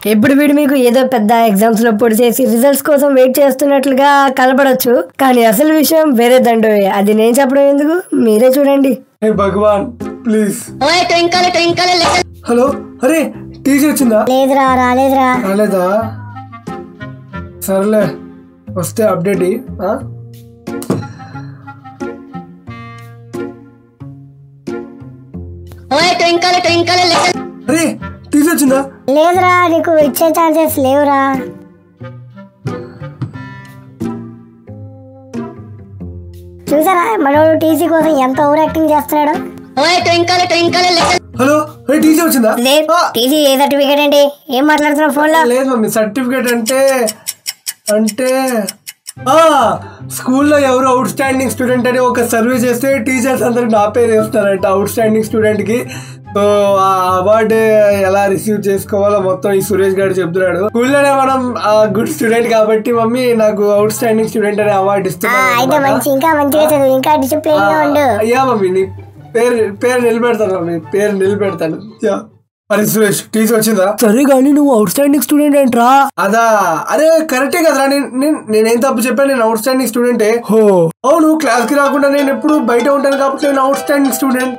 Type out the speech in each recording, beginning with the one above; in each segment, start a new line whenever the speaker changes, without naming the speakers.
ఇప్పుడు వీడు మీకు ఏదో పెద్ద ఎగ్జామ్స్ లో పొడి చేసి రిజల్ట్స్ కోసం వెయిట్ చేస్తున్నట్లుగా కనపడొచ్చు కానీ అసలు విషయం వేరే దండోయే అది నేను చెప్పడం ఎందుకు మీరే చూడండి
హే భగవాన్ ప్లీజ్
ఓయ్ ట్వింకల్ ట్వింకల్ లిటిల్
హలో అరే టీసీ వచ్చిందా
లేదురా రాలేదురా
రాలేదా సర్లే వస్తే అప్డేట్ ఇయ్యి, ఆ?
ఓయ్ ట్వింకల్ ట్వింకల్ లిటిల్
అరే టీసీ వచ్చిందా
లేదురా నీకు ఇచ్చే ఛాన్సెస్ లేవురా చూసారా మనోడు టీసీ కోసం ఎంత ఓవర్ యాక్టింగ్ చేస్తున్నాడు
ఓయ్ ట్వింకల్ ట్వింకల్ లిటిల్
హలో అరే టీసీ వచ్చిందా
లేదు టీసీ ఏ సర్టిఫికేట్ అండి ఏం మాట్లాడుతున్నావు ఫోన్ లో
లేదు మమ్మీ సర్టిఫికేట్ అంటే అంటే ఆ స్కూల్లో ఎవరు అవుట్ స్టాండింగ్ స్టూడెంట్ అని ఒక సర్వే చేస్తే టీచర్స్ అందరికి నా పేరు వేస్తారంట అవుట్ స్టాండింగ్ స్టూడెంట్ కి సో ఆ అవార్డు ఎలా రిసీవ్ చేసుకోవాలో మొత్తం ఈ సురేష్ గారు చెప్తున్నాడు స్కూల్లోనే మనం గుడ్ స్టూడెంట్ కాబట్టి మమ్మీ నాకు అవుట్ స్టాండింగ్ స్టూడెంట్ అనే అవార్డు
అయితే మంచి ఇంకా మంచిగా చదువు ఇంకా డిసిప్లిన్ గా ఉండు
అయ్యా మమ్మీ నీ పేరు పేరు నిలబెడతాను మమ్మీ పేరు నిలబెడతాను యా. అరే సురేష్ టీసీ వచ్చిందా
సరే కానీ నువ్వు అవుట్ స్టాండింగ్ స్టూడెంట్ ఏంట్రా
అదా అరే కరెక్టే కదరా నేను నేను- నేనేం తప్పు చెప్పాను నేను అవుట్ స్టాండింగ్ స్టూడెంటే
హో
అవును క్లాస్ కి రాకుండా నేను ఎప్పుడు బయట ఉంటాను కాబట్టి నేను అవుట్ స్టాండింగ్ స్టూడెంట్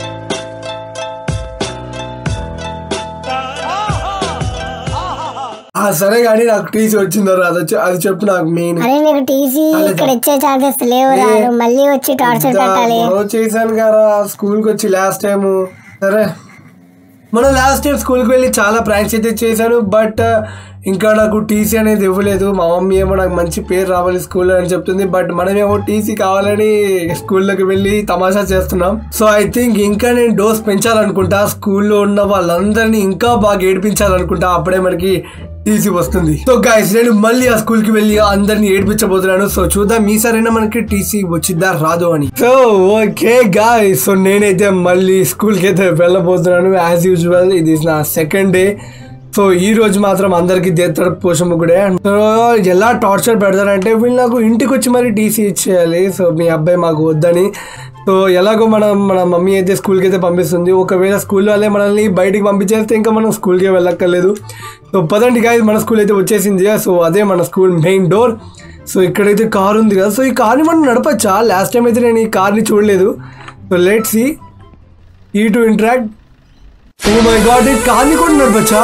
ఆ సరే కానీ నాకు టీసీ వచ్చిందో రాదో చె- అది చెప్పు నాకు మెయిన్
అరే నీకు టీసీ ఇక్కడ ఇచ్చే ఛాన్సెస్ లేవురా నువ్వు మళ్ళీ వచ్చి టార్చర్ పెట్టాలి
చేశాను కదా స్కూల్ కి వచ్చి లాస్ట్ టైం సరే మనం లాస్ట్ టైం స్కూల్కి వెళ్ళి చాలా ప్రాక్టీస్ అయితే చేశాను బట్ ఇంకా నాకు టీసీ అనేది ఇవ్వలేదు మా మమ్మీ ఏమో నాకు మంచి పేరు రావాలి స్కూల్లో అని చెప్తుంది బట్ మనమేమో టీసీ కావాలని స్కూల్లోకి వెళ్ళి తమాషా చేస్తున్నాం సో ఐ థింక్ ఇంకా నేను డోస్ పెంచాలనుకుంటా స్కూల్లో ఉన్న వాళ్ళందరినీ ఇంకా బాగా ఏడిపించాలనుకుంటా అప్పుడే మనకి టీసీ వస్తుంది సో గాయస్ నేను మళ్ళీ ఆ స్కూల్ కి వెళ్ళి అందరిని ఏడిపించబోతున్నాను సో చూద్దాం ఈసారైనా మనకి టీసీ వచ్చిద్దా రాదు అని సో ఓకే గాయస్ సో నేనైతే మళ్ళీ స్కూల్ కి అయితే వెళ్ళబోతున్నాను యాజ్ యూజువల్ ఇది నా సెకండ్ డే సో ఈ రోజు మాత్రం అందరికి దేత్తడ పోషముకుడే సో ఎలా టార్చర్ పెడతారంటే వీళ్ళు నాకు ఇంటికి వచ్చి మరి టీసీ ఇచ్చేయాలి సో మీ అబ్బాయి మాకు వద్దని సో ఎలాగో మనం మన మమ్మీ అయితే స్కూల్కి అయితే పంపిస్తుంది ఒకవేళ స్కూల్ వాళ్ళే మనల్ని బయటికి పంపించేస్తే ఇంకా మనం స్కూల్కి వెళ్ళక్కర్లేదు సో పదండి గాయ మన స్కూల్ అయితే వచ్చేసింది సో అదే మన స్కూల్ మెయిన్ డోర్ సో ఇక్కడైతే కార్ ఉంది కదా సో ఈ కార్ని మనం నడపచ్చా లాస్ట్ టైం అయితే నేను ఈ కార్ని చూడలేదు సో లెట్ సి ఈ to interact oh my god ఈ కార్ని కూడా నడపచ్చా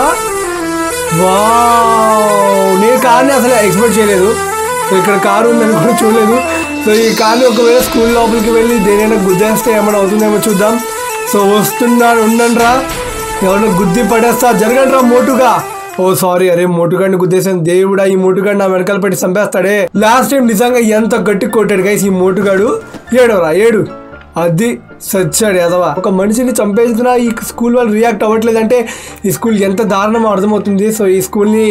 వావ్ నేను కార్ని అసలు ఎక్స్పెక్ట్ చేయలేదు సో ఇక్కడ కారు ఉందని కూడా చూడలేదు సో ఈ కార్ని ఒకవేళ స్కూల్ లోపలికి వెళ్ళి దేనైనా గుద్దేస్తే ఏమైనా అవుతుందేమో చూద్దాం సో వస్తున్నాను ఉండండి రా ఎవరైనా గుద్ది పడేస్తా జరగండి రా మోటుగా ఓ సారీ అరే మోటుగాడిని గుద్దేసాను దేవుడా ఈ మోటుగాడు నా వెనకాల పెట్టి చంపేస్తాడే లాస్ట్ టైం నిజంగా ఎంత గట్టి కొట్టాడు గైస్ ఈ మోటుగాడు ఏడవరా ఏడు అది సచ్చాడు ఎదవా ఒక మనిషిని చంపేసిన ఈ స్కూల్ వాళ్ళు రియాక్ట్ అవ్వట్లేదంటే ఈ స్కూల్ ఎంత దారుణమో అర్థమవుతుంది సో ఈ స్కూల్ని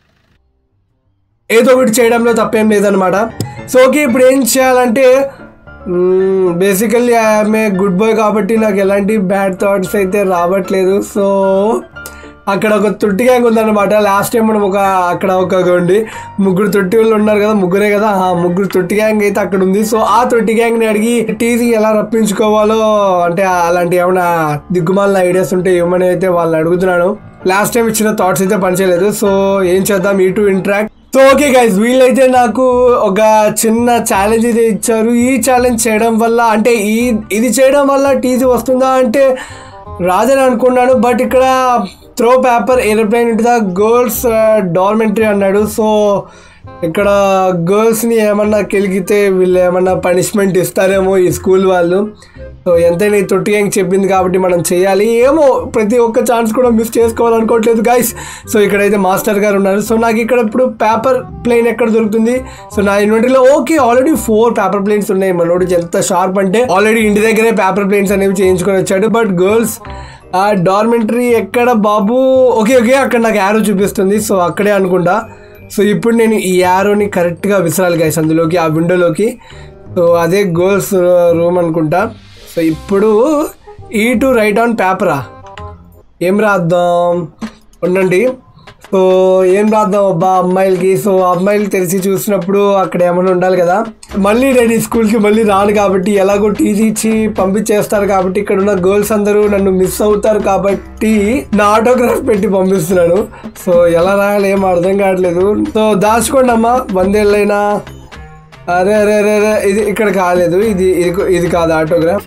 ఏదో ఒకటి చేయడంలో తప్పేం లేదనమాట సో ఓకే ఇప్పుడు ఏం చేయాలంటే బేసికల్లీ ఆమె గుడ్ బాయ్ కాబట్టి నాకు ఎలాంటి బ్యాడ్ థాట్స్ అయితే రావట్లేదు సో అక్కడ ఒక తొట్టి గ్యాంగ్ ఉందన్నమాట లాస్ట్ టైం మనం ఒక అక్కడ ఒక ఉండి ముగ్గురు తొట్టి వాళ్ళు ఉన్నారు కదా ముగ్గురే కదా ఆ ముగ్గురు తొట్టి గ్యాంగ్ అయితే అక్కడ ఉంది సో ఆ తొట్టి గ్యాంగ్ని అడిగి టీసీ ఎలా రప్పించుకోవాలో అంటే అలాంటి ఏమైనా దిగ్గుమాలిన ఐడియాస్ ఉంటే ఏమని అయితే వాళ్ళని అడుగుతున్నాను లాస్ట్ టైం ఇచ్చిన థాట్స్ అయితే పనిచేయలేదు సో ఏం చేద్దాం ఈ to interact so okay guys వీళ్ళైతే నాకు ఒక చిన్న ఛాలెంజ్ అయితే ఇచ్చారు ఈ ఛాలెంజ్ చేయడం వల్ల అంటే ఈ ఇది చేయడం వల్ల టీసీ వస్తుందా అంటే రాదని అనుకున్నాను బట్ ఇక్కడ throw paper aeroplane into the girls dormitory అన్నాడు సో ఇక్కడ గర్ల్స్ని ఏమన్నా కెలిగితే వీళ్ళు ఏమన్నా పనిష్మెంట్ ఇస్తారేమో ఈ స్కూల్ వాళ్ళు సో ఎంతైనా ఈ తొట్టి గ్యాంగ్ చెప్పింది కాబట్టి మనం చేయాలి ఏమో ప్రతి ఒక్క ఛాన్స్ కూడా మిస్ చేసుకోవాలనుకోవట్లేదు గైస్ సో ఇక్కడైతే మాస్టర్ గారు ఉన్నారు సో నాకు ఇక్కడ ఇప్పుడు పేపర్ ప్లేన్ ఎక్కడ దొరుకుతుంది సో నా ఇన్వెంటరీలో okay already four paper planes ఉన్నాయి మనోడు ఎంత షార్ప్ అంటే ఆల్రెడీ ఇంటి దగ్గరే పేపర్ ప్లేన్స్ అనేవి చేయించుకొని వచ్చాడు బట్ గర్ల్స్ ఆ డార్మెంటరీ ఎక్కడ బాబు ఓకే ఓకే అక్కడ నాకు యారో చూపిస్తుంది సో అక్కడే అనుకుంటా సో ఇప్పుడు నేను ఈ యారోని కరెక్ట్గా విసరాలి గైస్ అందులోకి ఆ విండోలోకి సో అదే గర్ల్స్ రూమ్ అనుకుంటా సో ఇప్పుడు ఈ టు రైట్ ఆన్ పేపరా ఏం రాద్దాం ఉండండి సో సో ఏం రాద్దాం అబ్బా అమ్మాయిలకి సో అమ్మాయిలు తెలిసి చూసినప్పుడు అక్కడ ఏమైనా ఉండాలి కదా మళ్ళీ నేను ఈ స్కూల్కి మళ్ళీ రాను కాబట్టి ఎలాగో టీసీ ఇచ్చి పంపించేస్తారు కాబట్టి ఇక్కడ ఉన్న గర్ల్స్ అందరూ నన్ను మిస్ అవుతారు కాబట్టి నా ఆటోగ్రాఫ్ పెట్టి పంపిస్తున్నాను సో ఎలా రాయాలి ఏం అర్థం కావట్లేదు సో దాచుకోండి అమ్మా వందేళ్ళైనా అరే అరే అరే అరే ఇది ఇక్కడ కాలేదు ఇది ఇది ఇది కాదు ఆటోగ్రాఫ్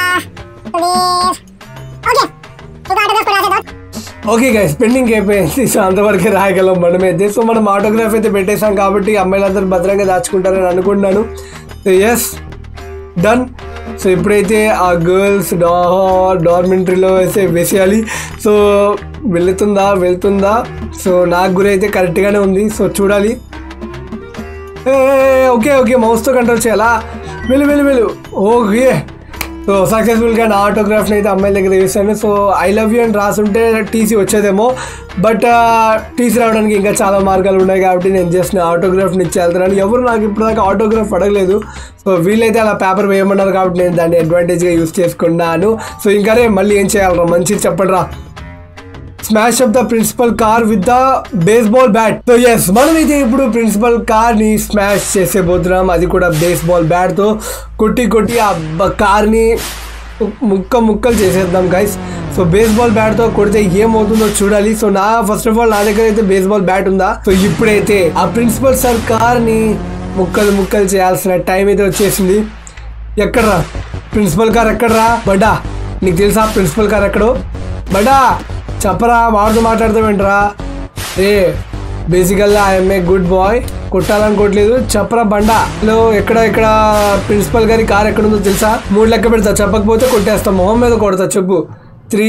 ఓకే గైస్ పెండింగ్ అయిపోయింది సో అంతవరకు రాయగలం మనమైతే సో మనం ఆటోగ్రాఫ్ అయితే పెట్టేసాం కాబట్టి అమ్మాయిలందరూ భద్రంగా దాచుకుంటారని అనుకుంటున్నాను సో ఎస్ డన్ సో ఇప్పుడైతే ఆ గర్ల్స్ డా డార్మెంటరీలో వేసే వేసేయాలి సో వెళుతుందా వెళ్తుందా సో నాకు గురి అయితే కరెక్ట్గానే ఉంది సో చూడాలి ఏ, ఓకే ఓకే మౌస్తో కంట్రోల్ చేయాలా వెళ్ళు వెళ్ళు వెళ్ళు ఓకే సో సక్సెస్ఫుల్గా నా ఆటోగ్రాఫ్ని అయితే అమ్మాయిల దగ్గర వేసాను సో ఐ లవ్ యూ అని రాసుంటే టీసీ వచ్చేదేమో బట్ టీసీ రావడానికి ఇంకా చాలా మార్గాలు ఉన్నాయి కాబట్టి నేను జస్ట్ నా ఆటోగ్రాఫ్ని ఇచ్చి వెళ్తున్నాను ఎవరు నాకు ఇప్పుడు దాకా ఆటోగ్రాఫ్ అడగలేదు సో వీళ్ళైతే అలా పేపర్ వేయమన్నారు కాబట్టి నేను దాన్ని అడ్వాంటేజ్గా యూస్ చేసుకున్నాను సో ఇంకా రే మళ్ళీ ఏం చేయాలరా మంచిది చెప్పండి రా smash up the principal car with the baseball bat so yes మనమైతే ఇప్పుడు ప్రిన్సిపల్ కార్ ని స్మాష్ చేసేబోతున్నాం అది కూడా బేస్బాల్ బ్యాట్ తో కొట్టి కొట్టి ఆ కార్ ని ముక్క ముక్కలు చేసేద్దాం గైస్ సో బేస్బాల్ బ్యాట్ తో కొడితే ఏమవుతుందో చూడాలి సో నా ఫస్ట్ ఆఫ్ ఆల్ నా దగ్గర అయితే బేస్బాల్ బ్యాట్ ఉందా సో ఇప్పుడైతే ఆ ప్రిన్సిపల్ సార్ కార్ ని ముక్కలు ముక్కలు చేయాల్సిన టైం అయితే వచ్చేసింది ఎక్కడ్రా ప్రిన్సిపల్ కార్ ఎక్కడ్రా బడ్డా నీకు తెలుసా ప్రిన్సిపల్ కార్ ఎక్కడో బడ్డా చెప్పరా వాడితో మాట్లాడతావేంట్రా ఏ బేసికల్గా ఐఎమ్ ఏ గుడ్ బాయ్ కొట్టాలనుకోవట్లేదు చెప్పరా బండా హలో ఎక్కడ ఎక్కడ ప్రిన్సిపల్ గారి కార్ ఎక్కడ ఉందో తెలుసా మూడు లెక్క పెడతా చెప్పకపోతే కొట్టేస్తా మొహం మీద కొడతా చెప్పు త్రీ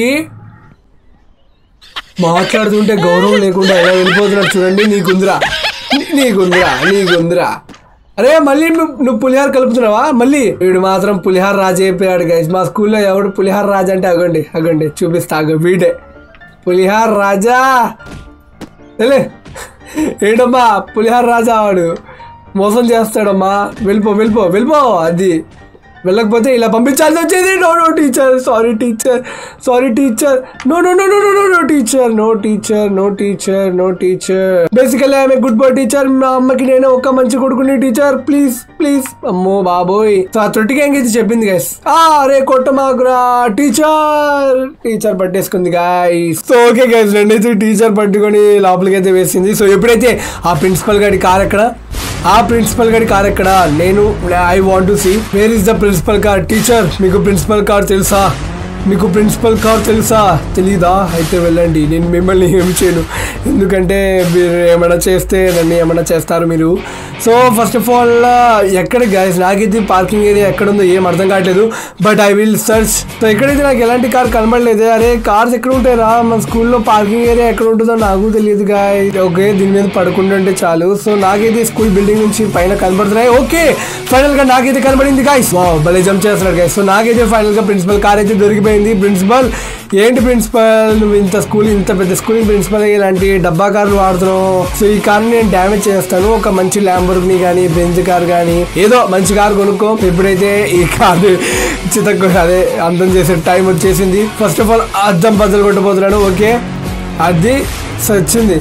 మాట్లాడుతుంటే గౌరవం లేకుండా ఎలా వెళ్ళిపోతున్నాడు చూడండి నీకుందిరా నీ- నీకుందిరా నీకుందిరా అరే మళ్ళీ నువ్వు నువ్వు పులిహార కలుపుతున్నావా మళ్ళీ వీడు మాత్రం పులిహార రాజు అయిపోయాడు గైస్ మా స్కూల్లో ఎవడు పులిహార రాజు అంటే అగండి అగండి చూపిస్తా అగ వీడే పులిహార రాజా లే ఏంటమ్మా పులిహార రాజా వాడు మోసం చేస్తాడమ్మా వెళ్ళిపో వెళ్ళిపో వెళ్ళిపో అది వెళ్ళకపోతే ఇలా పంపించాల్సి వచ్చేది no no teacher sorry teacher sorry teacher no no no no no no no teacher no teacher no teacher no teacher basically ఆమె గుడ్ బాయ్ టీచర్ మా అమ్మకి నేను ఒక మంచి కొడుకుని టీచర్ ప్లీజ్ ప్లీజ్ అమ్మో బాబోయ్ సో ఆ తొట్టిగా ఇంకైతే చెప్పింది గైస్ ఆ అరే కొట్టమాకురా టీచర్ టీచర్ పట్టేసుకుంది గాయస్ సో ఓకే గైస్ రెండైతే టీచర్ పట్టుకొని లోపలికి అయితే వేసింది సో ఎప్పుడైతే ఆ ప్రిన్సిపల్ గారి కార్ ఎక్కడ ఆ ప్రిన్సిపల్ గారి కార్ ఎక్కడ నేను I want to see where is the principal car teacher మీకు ప్రిన్సిపల్ కార్ తెలుసా మీకు ప్రిన్సిపల్ కార్ తెలుసా తెలీదా అయితే వెళ్ళండి నేను మిమ్మల్ని ఏమి చేయను ఎందుకంటే మీరు ఏమైనా చేస్తే నన్ను ఏమైనా చేస్తారు మీరు సో ఫస్ట్ ఆఫ్ ఆల్ ఎక్కడ గైస్ నాకైతే పార్కింగ్ ఏరియా ఎక్కడ ఉందో ఏం అర్థం కావట్లేదు but I will search so ఎక్కడైతే నాకు ఎలాంటి కార్ కనబడలేదు అరే కార్స్ ఎక్కడ ఉంటాయిరా మన స్కూల్లో పార్కింగ్ ఏరియా ఎక్కడ ఉంటుందో నాకు తెలియదు గాయ ఓకే దీని మీద పడుకుంటుంటే చాలు సో నాకైతే స్కూల్ బిల్డింగ్ నుంచి పైన కనబడుతున్నాయి ఓకే ఫైనల్ గా నాకైతే కనబడింది గాయస్ భలే జంప్ చేస్తున్నాడు గాయస్ సో నాకైతే ఫైనల్ గా ప్రిన్సిపల్ కార్ అయితే దొరికిపోయింది ప్రిన్సిపల్ ఏంటి ప్రిన్సిపల్ నువ్వు ఇంత స్కూల్ ఇంత పెద్ద స్కూల్ ప్రిన్సిపల్ ఇలాంటి డబ్బా కార్లు వాడుతున్నావు సో ఈ కార్ నేను డ్యామేజ్ చేస్తాను ఒక మంచి ల్యాంబోర్గిని కానీ బెంజ్ కార్ కానీ ఏదో మంచి కార్ కొనుక్కో ఇప్పుడైతే ఈ కార్ చితకు అదే అందం చేసే టైం వచ్చేసింది ఫస్ట్ ఆఫ్ ఆల్ అద్దం బద్దలు కొట్టబోతున్నాడు ఓకే అది సో వచ్చింది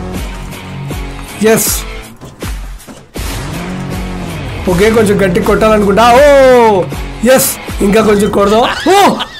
ఎస్ ఓకే కొంచెం గట్టి కొట్టాలనుకుంటా ఓ ఎస్ ఇంకా కొంచెం కొడదాం ఓ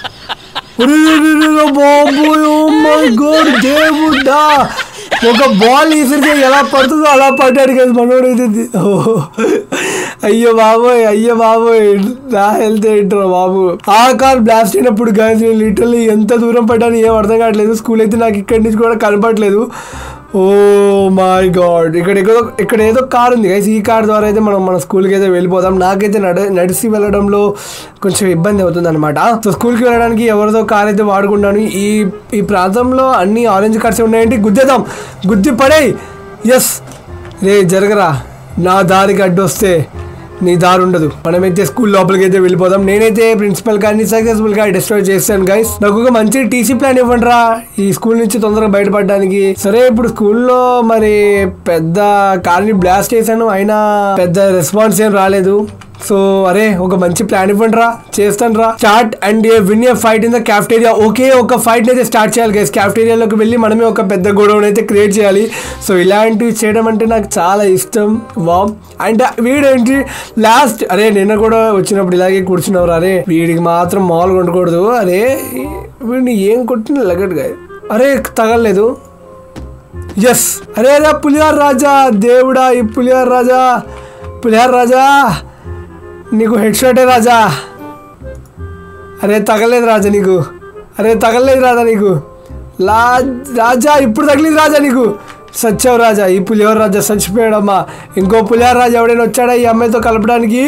బాబోయ్ ఓ మై గాడ్ దేవుడా ఒక బాల్ ఈసరిగా ఎలా పడుతుందో అలా పడ్డాడు కదా మనోడు ఇది ఓ, అయ్యో బాబోయ్ అయ్యో బాబోయ్ నా హెల్త్ ఏంటో బాబు ఆ కార్ బ్లాస్ట్ అయినప్పుడు గాయస్ నేను లిటరల్లీ ఎంత దూరం పడ్డాను ఏం అర్థం కావట్లేదు స్కూల్ అయితే నాకు ఇక్కడి నుంచి కూడా కనపడట్లేదు ఓ మై గాడ్ ఇక్కడ ఏదో ఇక్కడ ఏదో కార్ ఉంది గైస్ ఈ కార్ ద్వారా అయితే మనం మన స్కూల్కి అయితే వెళ్ళిపోదాం నాకైతే నడ నడిచి వెళ్ళడంలో కొంచెం ఇబ్బంది అవుతుంది అనమాట సో స్కూల్కి వెళ్ళడానికి ఎవరిదో కార్ అయితే వాడుకుంటాను ఈ ఈ ప్రాంతంలో అన్ని ఆరెంజ్ కార్స్ ఉన్నాయంటే గుద్దేద్దాం గుద్ది పడేయ్ ఎస్ రే జరగరా నా దారికి అడ్డు వస్తే నీ దారి ఉండదు మనమైతే స్కూల్ లోపలికి అయితే వెళ్ళిపోదాం నేనైతే ప్రిన్సిపల్ గారిని సక్సెస్ఫుల్ గా డిస్ట్రాయ్ చేస్తాను గైస్ నాకు ఒక మంచి టీసీ ప్లాన్ ఇవ్వండి రా ఈ స్కూల్ నుంచి తొందరగా బయటపడడానికి సరే ఇప్పుడు స్కూల్లో మరి పెద్ద కార్ని బ్లాస్ట్ చేశాను అయినా పెద్ద రెస్పాన్స్ ఏం రాలేదు సో అరే ఒక మంచి ప్లాన్ ఇవ్వండి రా చేస్తాను రా start and win a fight in the cafeteria ఒకే ఒక ఫైట్ అయితే స్టార్ట్ చేయాలి గైస్ క్యాఫ్టేరియాలోకి వెళ్ళి మనమే ఒక పెద్ద గొడవను అయితే క్రియేట్ చేయాలి సో ఇలాంటివి చేయడం అంటే నాకు చాలా ఇష్టం వామ్ అండ్ వీడేంటి లాస్ట్ అరే నిన్న కూడా వచ్చినప్పుడు ఇలాగే కూర్చున్నవారు అరే వీడికి మాత్రం మామూలుగా ఉండకూడదు అరే వీడిని ఏం కొట్టిన లగట్గా అరే తగలలేదు ఎస్ అరే అరే పులిహార్ రాజా దేవుడా ఈ పులిహార్ రాజా పులిహార్ రాజా నీకు హెడ్ షాటే రాజా అరే తగలేదు రాజా నీకు అరే తగలేదు రాజా నీకు లా రాజా ఇప్పుడు తగిలింది రాజా నీకు సచ్చావు రాజా ఈ పులిహోర రాజా చచ్చిపోయాడమ్మా ఇంకో పులిహోర రాజా ఎవడైనా వచ్చాడా ఈ అమ్మాయితో కలపడానికి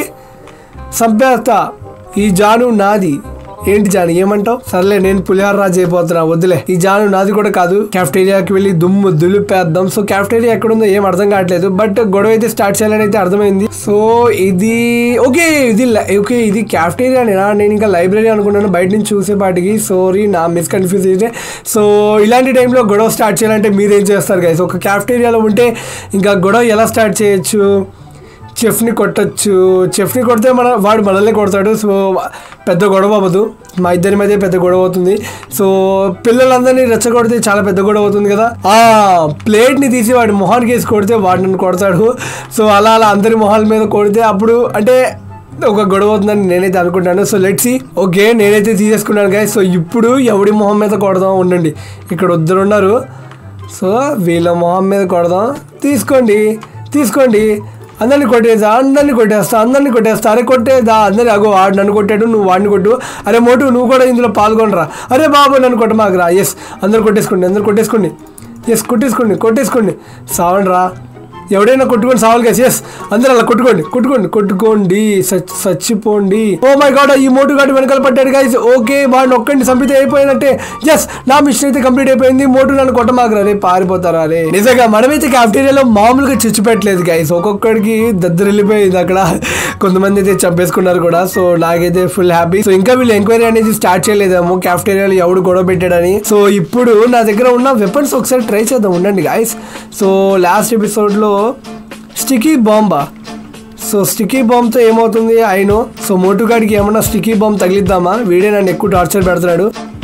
సంపేస్తా ఈ జాను నాది ఏంటి జాను ఏమంటావు సర్లే నేను పులిహార రాజు అయిపోతున్నా వద్దులే ఈ జాను నాది కూడా కాదు క్యాఫ్టేరియాకి వెళ్ళి దుమ్ము దులిపేద్దాం సో క్యాఫ్టేరియా ఎక్కడుందో ఏం అర్థం కావట్లేదు బట్ గొడవ అయితే స్టార్ట్ చేయాలని అయితే అర్థమైంది సో ఇది ఓకే ఇది ఓకే ఇది క్యాఫ్టేరియా నేను ఇంకా లైబ్రరీ అనుకున్నాను బయట నుంచి చూసేపాటికి సారీ నా మిస్ కన్ఫ్యూజ్ అయితే సో ఇలాంటి టైంలో గొడవ స్టార్ట్ చేయాలంటే మీరేం చేస్తారు గైస్ ఒక క్యాఫ్టేరియాలో ఉంటే ఇంకా గొడవ ఎలా స్టార్ట్ చేయొచ్చు చెఫ్ని కొట్టచ్చు చెఫ్ని కొడితే మన వాడు మనల్ని కొడతాడు సో పెద్ద గొడవ అవ్వదు మా ఇద్దరి మధ్య పెద్ద గొడవ అవుతుంది సో పిల్లలందరినీ రెచ్చగొడితే చాలా పెద్ద గొడవ అవుతుంది కదా ఆ ప్లేట్ని తీసి వాడి మొహానికి వేసి కొడితే వాడు నన్ను కొడతాడు సో అలా అలా అందరి మొహాల మీద కొడితే అప్పుడు అంటే ఒక గొడవ అవుతుందని నేనైతే అనుకుంటాను సో లెట్స్ ఓకే నేనైతే తీసేసుకున్నాను గాయ సో ఇప్పుడు ఎవడి మొహం మీద కొడదాం ఉండండి ఇక్కడ ఇద్దరు ఉన్నారు సో వీళ్ళ మొహం మీద కొడదాం తీసుకోండి తీసుకోండి అందరిని కొట్టేసా అందరిని కొట్టేస్తా అందరిని కొట్టేస్తా అరే కొట్టేదా అందరి అగో వాడు నన్ను కొట్టాడు నువ్వు వాడిని కొట్టు అరే మోటు నువ్వు కూడా ఇందులో పాల్గొనరా అరే బాబు నన్ను కొట్టమాకరా ఎస్ అందరు కొట్టేసుకోండి అందరు కొట్టేసుకోండి ఎస్ కొట్టేసుకోండి కొట్టేసుకోండి సావండి రా ఎవడైనా కొట్టుకోండి సావాలి గైస్ ఎస్ అందరూ అలా కొట్టుకోండి కొట్టుకోండి కొట్టుకోండి సచ్- చచ్చిపోండి ఓ మై గాడ్ ఈ మోటు గాడు వెనకాల పట్టాడు గైస్ ఓకే వాడిని ఒక్కడిని చంపితే అయిపోయినట్టే ఎస్ నా మిషన్ అయితే కంప్లీట్ అయిపోయింది మోటు నన్ను కొట్టమాకరా రే పారిపోతారా రే నిజంగా మనమైతే క్యాఫ్టీరియాలో మామూలుగా చిచ్చు పెట్టలేదు గైస్ ఒక్కొక్కడికి దద్దరిల్లిపోయింది అక్కడ కొంతమంది అయితే చంపేసుకున్నారు కూడా సో నాకైతే ఫుల్ హ్యాపీ సో ఇంకా వీళ్ళు ఎంక్వైరీ అనేది స్టార్ట్ చేయలేదేమో క్యాఫ్టీరియాలో ఎవడు గొడవ పెట్టాడని సో ఇప్పుడు నా దగ్గర ఉన్న వెపన్స్ ఒకసారి ట్రై చేద్దాం ఉండండి గాయస్ సో లాస్ట్ ఎపిసోడ్లో స్టికీ బాంబా సో స్టికీ బాంబ్తో ఏమవుతుంది అయినో సో మోటుగాడికి ఏమన్నా స్టికీ బాంబ్ తగిలిద్దామా వీడే నన్ను ఎక్కువ టార్చర్ పెడుతున్నాడు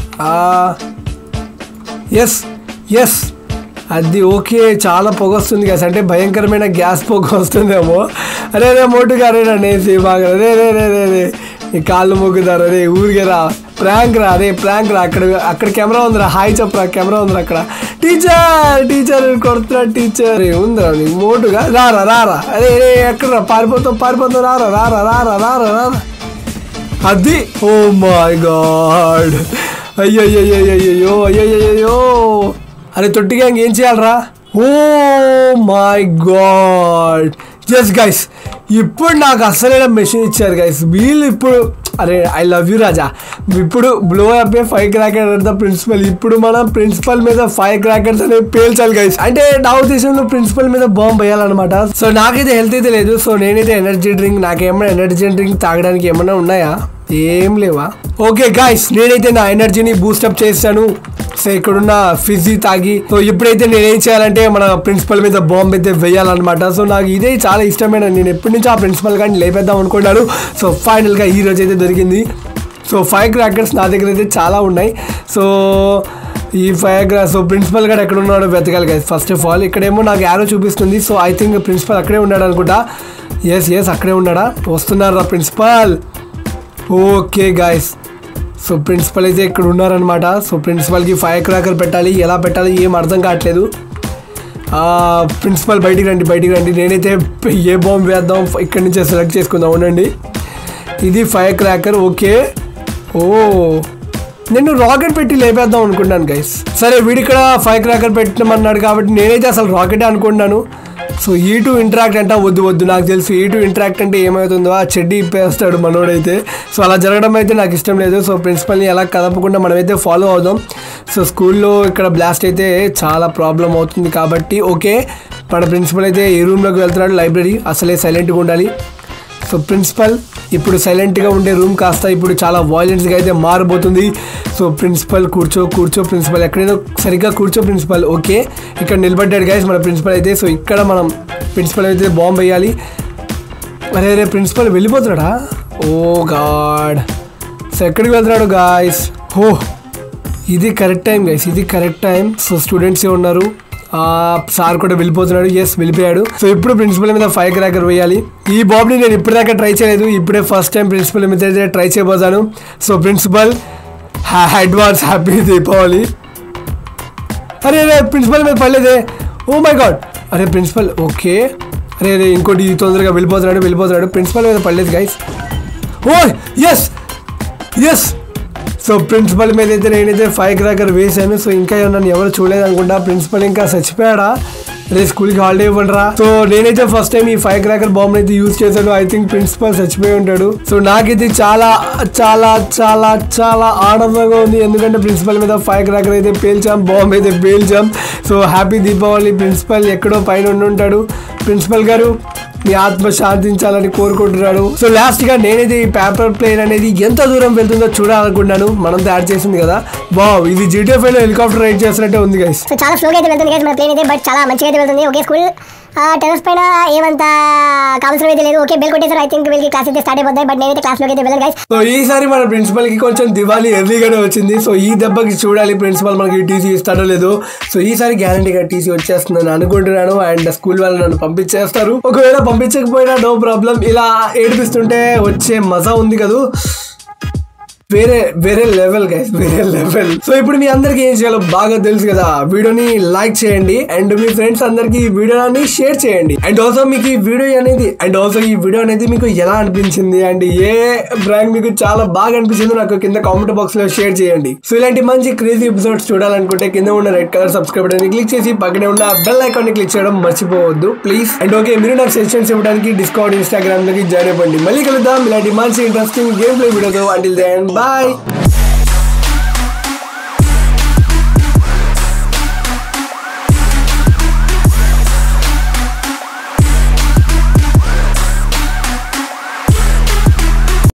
ఎస్ ఎస్ అది ఓకే చాలా పొగ వస్తుంది కదా అంటే భయంకరమైన గ్యాస్ పొగ వస్తుందేమో అరే రే మోటుగా అరే నన్నేసి బాగా రే రే రే రే రే నీ కాళ్ళు మొగ్గుతారు రే ఊరికే రా ప్రాంక్ రా రే ప్రాంక్ రా అక్కడ అక్కడ కెమెరా ఉందిరా హాయ్ చెప్పరా కెమెరా ఉందిరా అక్కడ టీచర్ టీచర్ కొడుతున్నా టీచర్ రే ఉందిరా నీ మోటుగా రారా రారా అరే రే ఎక్కడ రా పారిపోతావు పారిపోతావు రారా రారా రారా రారా రారా అది ఓ మై గాడ్ అయ్యయ్యయ్యయ్యో అయ్యయ్యో అరే తొట్టిగా ఇంకేం చేయాలరా oh my god just guys ఇప్పుడు నాకు అసలైన మెషిన్ ఇచ్చారు గైస్ వీళ్ళు ఇప్పుడు అరే ఐ లవ్ యూ రాజా ఇప్పుడు blow up five cracker the principal ఇప్పుడు మనం ప్రిన్సిపల్ మీద ఫైవ్ క్రాకర్స్ అనేవి పేల్చాలి గైస్ అంటే నా ఉద్దేశంలో ప్రిన్సిపల్ మీద బాంబు వేయాలన్నమాట సో నాకైతే హెల్త్ అయితే లేదు సో నేనైతే ఎనర్జీ డ్రింక్ నాకేమైనా ఎనర్జీ డ్రింక్ తాగడానికి ఏమైనా ఉన్నాయా ఏం లేవా ఓకే గాయస్ నేనైతే నా ఎనర్జీని బూస్టప్ చేశాను సో ఇక్కడున్న ఫిజీ తాగి సో ఇప్పుడైతే నేను ఏం చేయాలంటే మన ప్రిన్సిపల్ మీద బాంబు అయితే వేయాలన్నమాట సో నాకు ఇదే చాలా ఇష్టమైన నేను ఎప్పటి నుంచో ఆ ప్రిన్సిపల్ కానీ లేపేద్దాం అనుకున్నాను సో ఫైనల్గా ఈ రోజు అయితే దొరికింది సో ఫైవ్ క్రాకర్స్ నా దగ్గర అయితే చాలా ఉన్నాయి సో ఈ ఫైవ్ క్రా సో ప్రిన్సిపల్ గారు ఎక్కడ ఉన్నాడో వెతకాలి కదా ఫస్ట్ ఆఫ్ ఆల్ ఇక్కడేమో నాకు యారో చూపిస్తుంది సో ఐ థింక్ ప్రిన్సిపల్ అక్కడే ఉన్నాడు అనుకుంటా ఎస్ ఎస్ అక్కడే ఉన్నాడా వస్తున్నారా principal okay guys so principal అయితే ఇక్కడ ఉన్నారనమాట సో ప్రిన్సిపల్కి ఫైర్ క్రాకర్ పెట్టాలి ఎలా పెట్టాలి ఏం అర్థం కావట్లేదు ఆ, ప్రిన్సిపల్ బయటికి రండి బయటికి రండి నేనైతే ఏ బాంబు వేద్దాం ఇక్కడి నుంచే సెలెక్ట్ చేసుకుందాం ఉండండి ఇది ఫైర్ క్రాకర్ ఓకే ఓ నేను రాకెట్ పెట్టి లేపేద్దాం అనుకున్నాను గైస్ సరే వీడి ఇక్కడ ఫైర్ క్రాకర్ పెట్టమన్నాడు కాబట్టి నేనైతే అసలు రాకెటే అనుకున్నాను సో ఈ టూ ఇంటరాక్ట్ అంటే వద్దు వద్దు నాకు తెలుసు ఈ టూ ఇంటరాక్ట్ అంటే ఏమవుతుందో ఆ చెడ్డి ఇప్పేస్తాడు మనోడైతే సో అలా జరగడం అయితే నాకు ఇష్టం లేదు సో ప్రిన్సిపల్ని ఎలా కదపకుండా మనమైతే ఫాలో అవుదాం సో స్కూల్లో ఇక్కడ బ్లాస్ట్ అయితే చాలా ప్రాబ్లం అవుతుంది కాబట్టి ఓకే మన ప్రిన్సిపల్ అయితే ఏ రూమ్లోకి వెళ్తున్నాడు లైబ్రరీ అసలే సైలెంట్గా ఉండాలి సో ప్రిన్సిపల్ ఇప్పుడు సైలెంట్గా ఉండే రూమ్ కాస్త ఇప్పుడు చాలా వాయిలెన్స్గా అయితే మారబోతుంది సో ప్రిన్సిపల్ కూర్చో కూర్చో ప్రిన్సిపల్ ఎక్కడైనా సరిగ్గా కూర్చో ప్రిన్సిపల్ ఓకే ఇక్కడ నిలబడ్డాడు గైస్ మన ప్రిన్సిపల్ అయితే సో ఇక్కడ మనం ప్రిన్సిపల్ అయితే బాంబు వేయాలి అరే రే ప్రిన్సిపల్ వెళ్ళిపోతున్నాడా ఓ గాడ్ సో ఎక్కడికి వెళ్తున్నాడు గాయస్ హో ఇది కరెక్ట్ టైం గైస్ ఇది కరెక్ట్ టైం సో స్టూడెంట్స్ ఉన్నారు ఆ సార్ కూడా వెళ్ళిపోతున్నాడు ఎస్ వెళ్ళిపోయాడు సో ఇప్పుడు ప్రిన్సిపల్ మీద ఫైర్ క్రాకర్ వేయాలి ఈ బాబ్ని నేను ఇప్పటిదాకా ట్రై చేయలేదు ఇప్పుడే ఫస్ట్ టైం ప్రిన్సిపల్ మీద అయితే ట్రై చేయబోతాను so principal advance happy Deepavali అరే అరే ప్రిన్సిపల్ మీద పడలేదే ఓ మై గాడ్ అరే ప్రిన్సిపల్ ఓకే అరే అరే ఇంకోటి తొందరగా వెళ్ళిపోతున్నాడు వెళ్ళిపోతున్నాడు ప్రిన్సిపల్ మీద పడలేదు guys oh yes yes so principal మీద అయితే నేనైతే ఫైర్ క్రాకర్ వేసాను సో ఇంకా నన్ను ఎవరు చూడలేదు అనుకుంటా ప్రిన్సిపల్ ఇంకా చచ్చిపోయాడా రే స్కూల్కి హాలిడే ఇవ్వండిరా సో నేనైతే ఫస్ట్ టైం ఈ ఫైర్ క్రాకర్ బాంబ్ అయితే యూజ్ చేశాను ఐ థింక్ ప్రిన్సిపల్ చచ్చిపోయి ఉంటాడు సో నాకైతే చాలా చాలా చాలా చాలా ఆనందంగా ఉంది ఎందుకంటే ప్రిన్సిపల్ మీద ఫైర్ క్రాకర్ అయితే పేల్చాం బాంబ్ అయితే పేల్చాం సో హ్యాపీ దీపావళి ప్రిన్సిపల్ ఎక్కడో పైన ఉండి ఉంటాడు ప్రిన్సిపల్ గారు మీ ఆత్మ శాంతించాలని కోరుకుంటున్నాడు సో లాస్ట్ గా నేనైతే ఈ పేపర్ ప్లేన్ అనేది ఎంత దూరం వెళ్తుందో చూడాలనుకున్నాను మనంతా యాడ్ చేసింది కదా బావ్ ఇది జీటీఎఫ్ లో హెలికాప్టర్ రైడ్ చేసినట్టే ఉంది గైస్
సో చాలా స్లోగా అయితే వెళ్తుంది గైస్ మన ప్లేన్ అయితే బట్ చాలా మంచిగా అయితే వెళ్తుంది ఒకే స్కూల్ టెరస్ పైన ఏమంత కావాల్సిన అయితే లేదు ఓకే బెల్ కొట్టేసారు ఐ థింక్ వీళ్ళకి క్లాస్ అయితే స్టార్ట్ అయిపోతాయి బట్ నేనైతే క్లాస్లోకి అయితే వెళ్ళాను గైస్
సో ఈసారి మన ప్రిన్సిపల్ కి కొంచెం దివాళీ ఎర్లీగానే వచ్చింది సో ఈ దెబ్బకి చూడాలి ప్రిన్సిపల్ మనకి టీసీ ఇస్తాడో లేదో సో ఈసారి గ్యారంటీగా టీసీ వచ్చేస్తుందని అనుకుంటున్నాను అండ్ స్కూల్ వాళ్ళు నన్ను పంపించేస్తారు ఒకవేళ పంపించకపోయినా నో ప్రాబ్లం ఇలా ఏడిపిస్తుంటే వచ్చే మజా ఉంది కదా వేరే వేరే లెవెల్ గైస్ వేరే లెవెల్ సో ఇప్పుడు మీ అందరికి ఏం చేయాలో బాగా తెలుసు కదా వీడియోని లైక్ చేయండి అండ్ మీ ఫ్రెండ్స్ అందరికి ఈ వీడియోని షేర్ చేయండి అండ్ ఆల్సో మీకు ఈ వీడియో అనేది అండ్ ఆల్సో ఈ వీడియో అనేది మీకు ఎలా అనిపించింది అండ్ ఏ బ్రాండ్ మీకు చాలా బాగా అనిపించిందో నాకు కింద కామెంట్ బాక్స్ లో షేర్ చేయండి సో ఇలాంటి మంచి క్రేజీ ఎపిసోడ్స్ చూడాలనుకుంటే కింద ఉన్న red colour subscribe button click చేసి పక్కనే ఉన్న బెల్ ఐకాన్ ని క్లిక్ చేయడం మర్చిపోవద్దు ప్లీజ్ అండ్ ఓకే మీరు నాకు సెషన్స్ ఇవ్వడానికి డిస్కౌంట్ ఇన్స్టాగ్రామ్ లోకి జాయిన్ అవ్వండి మళ్ళీ కలుద్దాం ఇలాంటి మంచి ఇంట్రెస్టింగ్ గేమ్ ప్లే వీడియోతో అంటిల్ దెన్ బాయ్